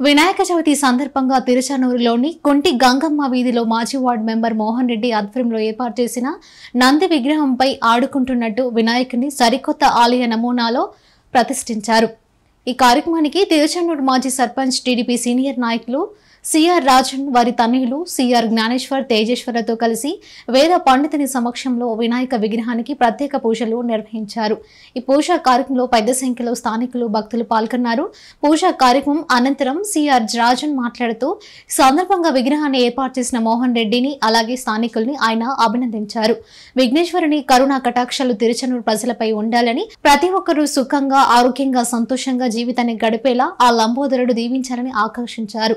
వినాయక చవితి సందర్భంగా తిరుచానూరులోని కొంటి గంగమ్మ వీధిలో మాజీ వార్డు మెంబర్ మోహన్ రెడ్డి ఆధ్వర్యంలో ఏర్పాటు చేసిన నంది విగ్రహంపై ఆడుకుంటున్నట్టు వినాయకుని సరికొత్త ఆలయ నమూనాలో ప్రతిష్ఠించారు ఈ కార్యక్రమానికి తిరుచానూరు మాజీ సర్పంచ్ టీడీపీ సీనియర్ నాయకులు సిఆర్ రాజన్ వారి తనయులు సిఆర్ జ్ఞానేశ్వర్ తేజేశ్వరతో కలిసి వేద పండితుని సమక్షంలో వినాయక విగ్రహానికి ప్రత్యేక పూజలు నిర్వహించారు ఈ పూజా కార్యక్రమంలో పెద్ద సంఖ్యలో స్థానికులు భక్తులు పాల్గొన్నారు పూజా కార్యక్రమం అనంతరం సిఆర్ రాజన్ మాట్లాడుతూ ఈ సందర్భంగా విగ్రహాన్ని ఏర్పాటు చేసిన మోహన్ రెడ్డిని అలాగే స్థానికుల్ని ఆయన అభినందించారు విఘ్నేశ్వరుని కరుణా కటాక్షాలు తిరుచనూరు ప్రజలపై ఉండాలని ప్రతి ఒక్కరూ సుఖంగా ఆరోగ్యంగా సంతోషంగా జీవితాన్ని గడిపేలా ఆ లంబోదరుడు దీవించాలని ఆకాంక్షించారు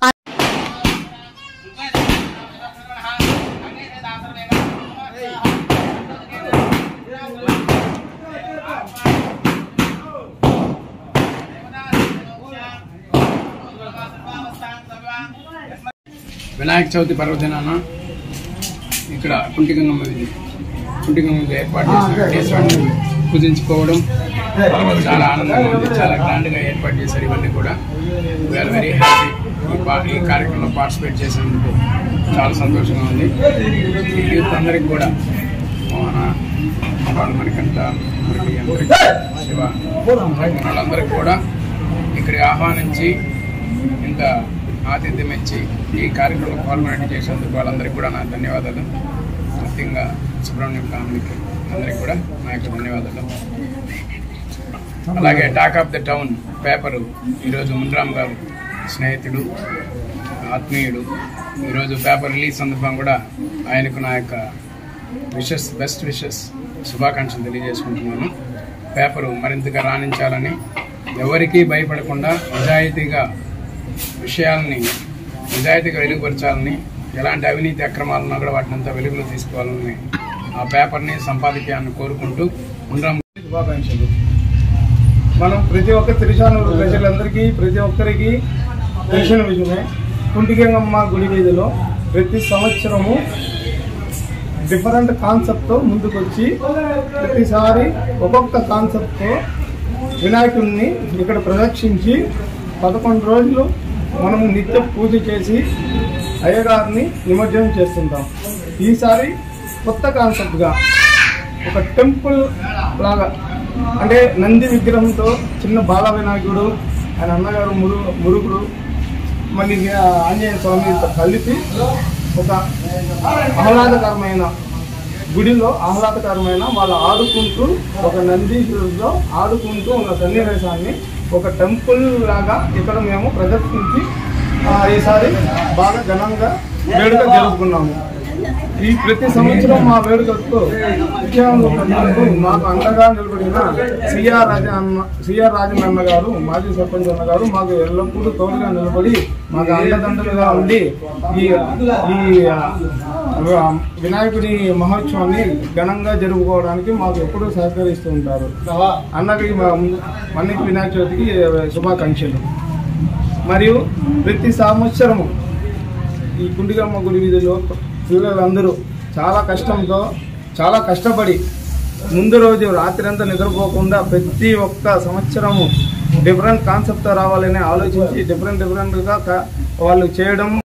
వినాయక చవితి పర్వదినాన ఇక్కడ కుంటిగంగమ్మ వీధి కుంటిగంగమ్మ ఏర్పాటు చేసిన వెంకటేశ్వరుని పూజించుకోవడం చాలా ఆనందంగా ఉంది చాలా గ్రాండ్గా ఏర్పాటు చేశారు ఇవన్నీ కూడా వీఆర్ వెరీ హ్యాపీ ఈ పా- ఈ కార్యక్రమంలో పార్టిసిపేట్ చేసినందుకు చాలా సంతోషంగా ఉంది ఈ యూత్ అందరికి కూడా మోహన వాళ్ళు మనకంత మనకి అందరికీ శివ వాళ్ళందరికీ కూడా ఇక్కడికి ఆహ్వానించి ఇంత ఆతిథ్యం ఇచ్చి ఈ కార్యక్రమంలో పాల్గొనట్టు చేసేందుకు వాళ్ళందరికీ కూడా నా ధన్యవాదాలు ముఖ్యంగా సుబ్రహ్మణ్యం ఫ్యామిలీకి అందరికీ కూడా నా యొక్క ధన్యవాదాలు అలాగే talk of the town paper ఈరోజు మున్రామ్ గారు స్నేహితుడు ఆత్మీయుడు ఈరోజు పేపర్ రిలీజ్ సందర్భం కూడా ఆయనకు నా యొక్క విషెస్ బెస్ట్ విషెస్ శుభాకాంక్షలు తెలియజేసుకుంటున్నాను పేపరు మరింతగా రాణించాలని ఎవరికీ భయపడకుండా నిజాయితీగా విషయాలని నిజాయితీగా వెలుగుపరచాలని ఎలాంటి అవినీతి అక్రమాలున్నా కూడా వాటిని అంతా వెలుగులో తీసుకోవాలని ఆ పేపర్ని సంపాదించాలని కోరుకుంటూ ఉండ్రం శుభాకాంక్షలు మనం ప్రతి ఒక్క తిరుచానూరు ప్రజలందరికీ ప్రతి ఒక్కరికి తెలిసిన విషయమే కుంటిగంగమ్మ గుడి వీధిలో ప్రతి సంవత్సరము డిఫరెంట్ కాన్సెప్ట్తో ముందుకొచ్చి ప్రతిసారి ఒక్కొక్క కాన్సెప్ట్తో వినాయకుడిని ఇక్కడ ప్రదక్షించి పదకొండు రోజులు మనం నిత్య పూజ చేసి అయ్యగారిని నిమజ్జనం చేస్తుంటాం ఈసారి కొత్త కాన్సెప్ట్గా ఒక టెంపుల్ లాగా అంటే నంది విగ్రహంతో చిన్న బాల వినాయకుడు ఆయన అన్నగారు మురు మురుగుడు మళ్ళీ ఆంజనేయ స్వామితో కలిపి ఒక ఆహ్లాదకరమైన గుడిలో ఆహ్లాదకరమైన వాళ్ళు ఆడుకుంటూ ఒక నందీశ్వరుడిలో ఆడుకుంటూ ఉన్న సన్నివేశాన్ని ఒక టెంపుల్ లాగా ఇక్కడ మేము ప్రదర్శించి ఆ, ఈసారి బాగా ఘనంగా వేడుక జరుపుకున్నాము ఈ ప్రతి సంవత్సరం మా వేడుకకు విజయవంతం ప్రజలకు మాకు అండగా నిలబడిన సిఆర్ రాజ అన్న సిఆర్ రాజన్ అన్న గారు మాజీ సర్పంచ్ అన్న గారు మాకు ఎల్లప్పుడూ తోడుగా నిలబడి మాకు అండదండలుగా ఉండి ఈ ఈ ఆ, వినాయకుడి మహోత్సవాన్ని ఘనంగా జరుపుకోవడానికి మాకు ఎప్పుడూ సహకరిస్తూ ఉంటారు అన్నకి మా మన్నికి వినాయక చవితికి శుభాకాంక్షలు మరియు ప్రతి సంవత్సరము ఈ కుండిగమ్మ గుడి వీధిలో పిల్లలందరూ చాలా కష్టంతో చాలా కష్టపడి ముందు రోజు రాత్రి అంతా నిద్రపోకుండా ప్రతి ఒక్క సంవత్సరము డిఫరెంట్ కాన్సెప్ట్తో రావాలని ఆలోచించి డిఫరెంట్ డిఫరెంట్గా క- వాళ్ళు చేయడం